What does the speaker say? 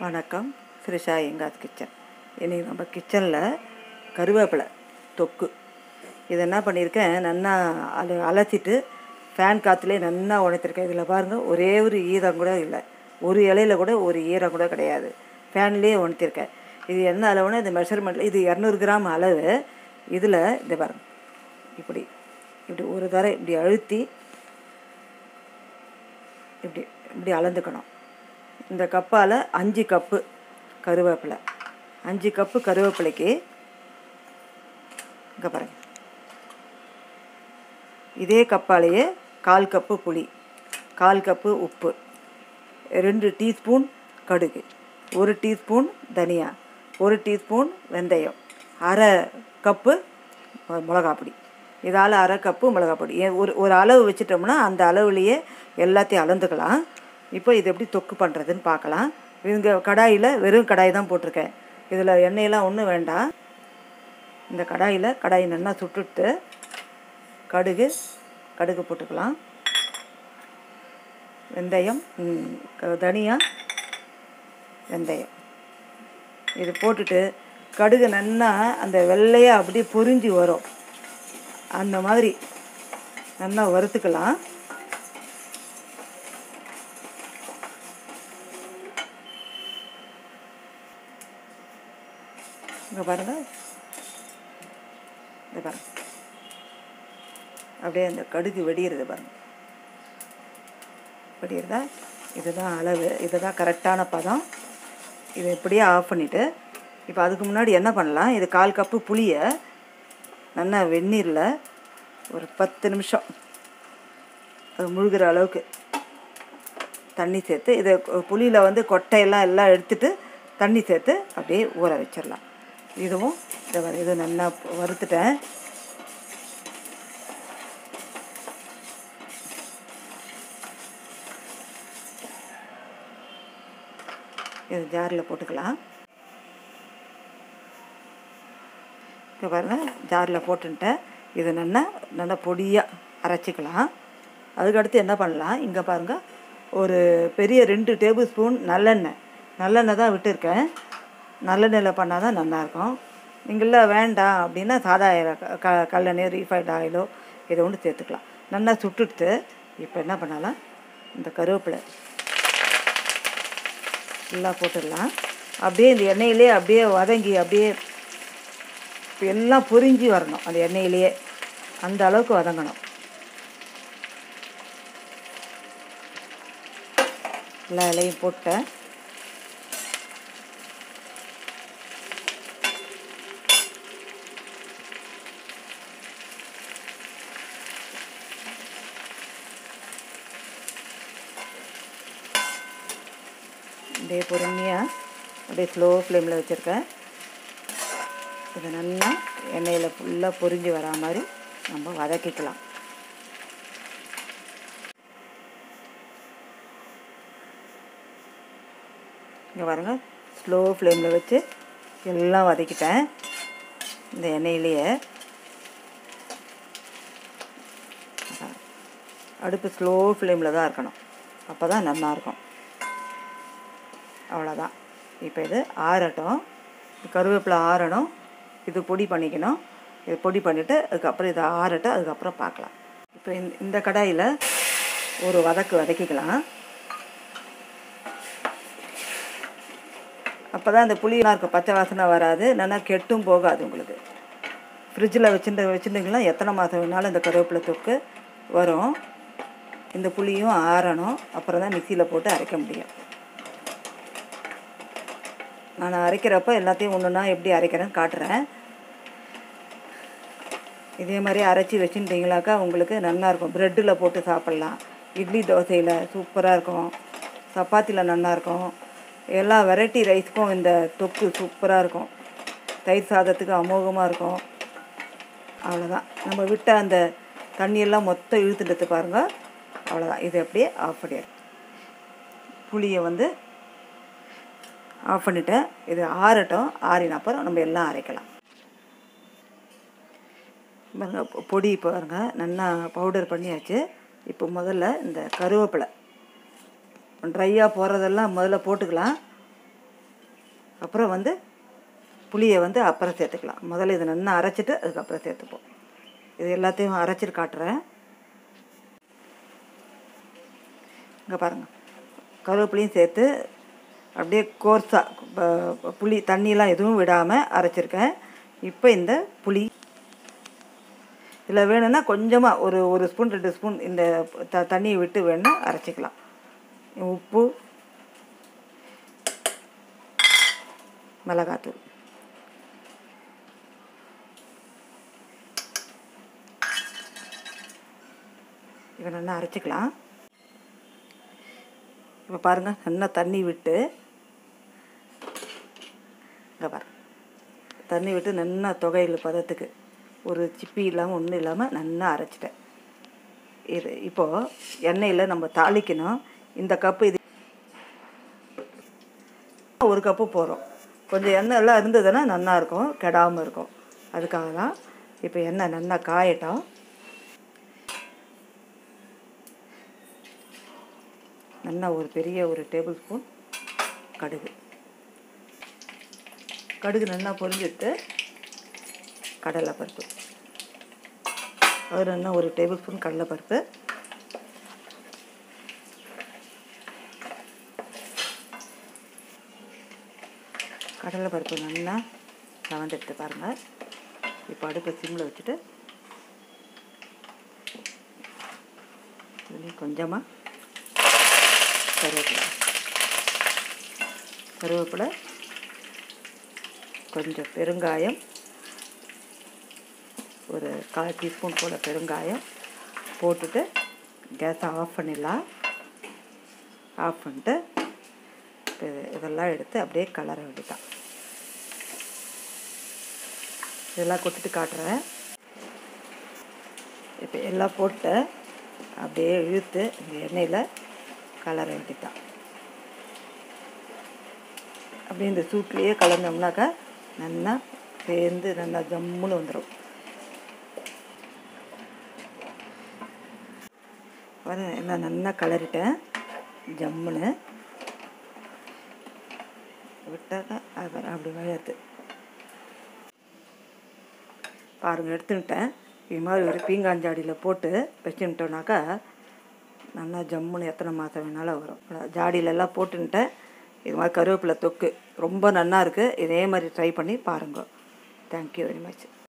வணக்கம் ஸ்ரீஷா எங்காத் கிச்சன் இன்றைக்கி நம்ம கிச்சனில் கருவேப்பிலை தொக்கு இதை என்ன பண்ணியிருக்கேன் நல்லா அல அலசிட்டு ஃபேன் காற்றுலேயே நல்லா உணர்த்திருக்கேன் இதில் பாருங்கள் ஒரே ஒரு ஈரம் கூட இல்லை ஒரு இலையில கூட ஒரு ஈரம் கூட கிடையாது ஃபேன்லேயே உணர்த்திருக்கேன் இது என்ன அளவுனா இந்த மெஷர்மெண்ட்டில் இது இரநூறு கிராம் அளவு இதில் இந்த பாருங்க இப்படி இப்படி ஒரு தடவை இப்படி அழுத்தி இப்படி இப்படி அளந்துக்கணும் இந்த கப்பால் அஞ்சு கப்பு கருவேப்பிலை அஞ்சு கப்பு கருவேப்பிலைக்கு இங்கே பாருங்க இதே கப்பாலேயே கால் கப்பு புளி கால் கப்பு உப்பு ரெண்டு டீஸ்பூன் கடுகு ஒரு டீஸ்பூன் தனியா ஒரு டீஸ்பூன் வெந்தயம் அரை கப்பு மிளகா பொடி இதால் அரை கப்பு மிளகா பொடி ஏன் ஒரு ஒரு அளவு வச்சிட்டோம்னா அந்த அளவுலேயே எல்லாத்தையும் அளந்துக்கலாம் இப்போ இது எப்படி தொக்கு பண்ணுறதுன்னு பார்க்கலாம் இங்கே கடாயில் வெறும் கடாய் தான் போட்டிருக்கேன் இதில் எண்ணெயெல்லாம் ஒன்றும் வேண்டாம் இந்த கடாயில் கடாய் நல்லா சுட்டுட்டு கடுகு கடுகு போட்டுக்கலாம் வெந்தயம் ம், க- தனியா வெந்தயம் இது போட்டுட்டு கடுகு நல்லா அந்த வெள்ளையாக அப்படியே பொரிஞ்சு வரும் அந்த மாதிரி நல்லா வறுத்துக்கலாம் இங்கே பாருங்கள் இந்த பாருங்க அப்படியே அந்த கடுகு வெடியிறது பாருங்க வெடியிறதா இதுதான் அளவு இதுதான் கரெக்டான பதம் இதை இப்படியே ஆஃப் பண்ணிவிட்டு இப்போ அதுக்கு முன்னாடி என்ன பண்ணலாம் இது கால் கப்பு புளியை நல்லா வெந்நீரில் ஒரு பத்து நிமிஷம் அது முழுகிற அளவுக்கு தண்ணி சேர்த்து இதை புளியில் வந்து கொட்டையெல்லாம் எல்லாம் எடுத்துட்டு தண்ணி சேர்த்து அப்படியே ஊற வச்சிடலாம் இதுவும் இதை வ- இது நல்லா வறுத்துட்டேன் இது ஜாரில் போட்டுக்கலாம் இப்போ பாருங்கள் ஜாரில் போட்டுன்ட்டேன் இது நல்லா நல்லா பொடியாக அரைச்சிக்கலாம் அதுக்கடுத்து என்ன பண்ணலாம் இங்கே பாருங்கள் ஒரு பெரிய ரெண்டு டேபிள் ஸ்பூன் நல்லெண்ணெய் நல்லெண்ணெய் தான் விட்டுருக்கேன் நல்லெண்ணெயில் பண்ணால் தான் நல்லாயிருக்கும் நீங்களாம் வேண்டாம் அப்படின்னா சாதா எண்ணெய், க க- கல்லெண்ணெய் ரீஃபைண்ட் ஆயிலோ இதை ஒன்று சேர்த்துக்கலாம் நல்லா சுட்டுட்டு இப்போ என்ன பண்ணலாம் இந்த கருவேப்பிலை ஃபுல்லாக போட்டுடலாம் அப்படியே இந்த எண்ணெயிலே அப்படியே வதங்கி அப்படியே இப்ப எல்லாம் பொரிஞ்சு வரணும் அந்த எண்ணெயிலேயே அந்த அளவுக்கு வதங்கணும் எல்லா இலையும் போட்டேன் அப்படியே பொறுமையாக அப்படியே ஸ்லோ ஃப்ளேமில் வச்சுருக்கேன் இதை நல்லா எண்ணெயில் ஃபுல்லாக பொரிஞ்சு வரா மாதிரி நம்ம வதக்கிக்கலாம் இங்கே பாருங்க ஸ்லோ ஃப்ளேமில் வச்சு எல்லாம் வதக்கிட்டேன் இந்த எண்ணெயிலேயே அதான். அடுப்பு ஸ்லோ ஃப்ளேமில் தான் இருக்கணும் அப்போ தான் நல்லாயிருக்கும் அவ்வளோதான் இப்போ இது ஆறட்டும் கருவேப்பிலை ஆறணும் இது பொடி பண்ணிக்கணும் இது பொடி பண்ணிவிட்டு அதுக்கப்புறம் இதை ஆறட்டும் அதுக்கப்புறம் பார்க்கலாம் இப்போ இந்த இந்த கடாயில் ஒரு வதக்கு வதக்கிக்கலாம் அப்போ தான் இந்த புளியெல்லாம் இருக்கும் பச்சை வாசனை வராது நல்லா கெட்டும் போகாது உங்களுக்கு ஃப்ரிட்ஜில் வச்சுட்டு வச்சுருந்தீங்கன்னா எத்தனை மாதம் வேணாலும் இந்த கருவேப்பிலை தொக்கு வரும் இந்த புளியும் ஆறணும் அப்புறம் தான் மிக்சியில் போட்டு அரைக்க முடியும் நான் அரைக்கிறப்ப எல்லாத்தையும் ஒன்றுனா எப்படி அரைக்கிறேன்னு காட்டுறேன் இதே மாதிரி அரைச்சி வச்சுட்டிங்களாக்கா உங்களுக்கு நல்லாயிருக்கும் ப்ரெட்டில் போட்டு சாப்பிட்லாம் இட்லி தோசையில் சூப்பராக இருக்கும் சப்பாத்தியில் நல்லாயிருக்கும் எல்லா வெரைட்டி ரைஸ்க்கும் இந்த தொக்கு சூப்பராக இருக்கும் தயிர் சாதத்துக்கு அமோகமாக இருக்கும் அவ்வளோதான் நம்ம விட்ட அந்த தண்ணியெல்லாம் மொத்தம் இழுத்துட்டு பாருங்கள் அவ்வளோதான் இது அப்படியே ஆஃப் பண்ணிடுறேன் புளியை வந்து ஆஃப் பண்ணிட்டேன் இது ஆறட்டும் ஆறின அப்புறம் நம்ம எல்லாம் அரைக்கலாம் பாருங்க பொ- பொடி பாருங்க நல்லா பவுடர் பண்ணியாச்சு இப்போ முதல்ல இந்த கருவேப்பிலை ட்ரையாக போகிறதெல்லாம் முதல்ல போட்டுக்கலாம் அப்புறம் வந்து புளியை வந்து அப்புறம் சேர்த்துக்கலாம் முதல்ல இதை நல்லா அரைச்சிட்டு அதுக்கப்புறம் சேர்த்துப்போம் இது எல்லாத்தையும் அரைச்சிட்டு காட்டுறேன் இங்கே பாருங்கள் கருவேப்பிலையும் சேர்த்து அப்படியே கோர்ஸாக புளி தண்ணியெலாம் எதுவும் விடாமல் அரைச்சிருக்கேன் இப்போ இந்த புளி இதில் வேணும்னா கொஞ்சமாக ஒரு ஒரு ஸ்பூன் ரெண்டு ஸ்பூன் இந்த த தண்ணியை விட்டு வேணால் அரைச்சிக்கலாம் உப்பு மிளகாத்தூள் இதை நல்லா அரைச்சிக்கலாம் இப்போ பாருங்கள் நல்லா தண்ணி விட்டு இங்கே பாரு தண்ணி விட்டு நல்லா தொகையில் பதத்துக்கு ஒரு சிப்பி இல்லாமல் ஒன்றும் இல்லாமல் நல்லா அரைச்சிட்டேன் இது இப்போது எண்ணெயில் நம்ம தாளிக்கணும் இந்த கப்பு இது ஒரு கப்பு போகிறோம் கொஞ்சம் எண்ணெய் எல்லாம் இருந்ததுன்னா நல்லா இருக்கும் கெடாமல் இருக்கும் அதுக்காக தான் இப்போ எண்ணெய் நல்லா காயட்டும் நல்லா ஒரு பெரிய ஒரு டேபிள் ஸ்பூன் கடுகு கடுகு நல்லா பொரிஞ்சிட்டு கடலைப்பருப்பு அது நல்லா ஒரு டேபிள் ஸ்பூன் கடலைப்பருப்பு கடலைப்பருப்பு நல்லா கவர்ந்துட்டு பாருங்கள் இப்போ அடுப்பை சிம்மில் வச்சுட்டு இதுலேயும் கொஞ்சமாக கருவேப்பிலை கருவேப்பிலை கொஞ்சம் பெருங்காயம் ஒரு கால் டீஸ்பூன் போல் பெருங்காயம் போட்டுட்டு கேஸை ஆஃப் பண்ணிடலாம் ஆஃப் பண்ணிட்டு இப்போ இது- இதெல்லாம் எடுத்து அப்படியே கலர வேண்டியதான் இதெல்லாம் கொட்டிட்டு காட்டுறேன் இப்போ எல்லாம் போட்டு அப்படியே இழுத்து இந்த எண்ணெயில் கலர வேண்டியதான் அப்படியே இந்த சூட்லேயே கலந்தோம்னாக்கா நல்லா சேர்ந்து நல்லா ஜம்முன்னு வந்துடும் வர எல்லாம் நல்லா கலரிட்டேன் ஜம்முன்னு விட்டாக்கா அது அப்படி விளையாட்டு பாருங்கள் எடுத்துக்கிட்டேன் இது மாதிரி ஒரு பீங்காஞ்சாடியில் போட்டு வச்சுட்டோம்னாக்கா நல்லா ஜம்முன்னு எத்தனை மாதம் வேணாலும் வரும் ஜாடியிலெல்லாம் போட்டுன்ட்டேன் இது மாதிரி கருவேப்பிலை தொக்கு ரொம்ப நல்லா இருக்குது இதே மாதிரி ட்ரை பண்ணி பாருங்கள் தேங்க்யூ வெரி மச்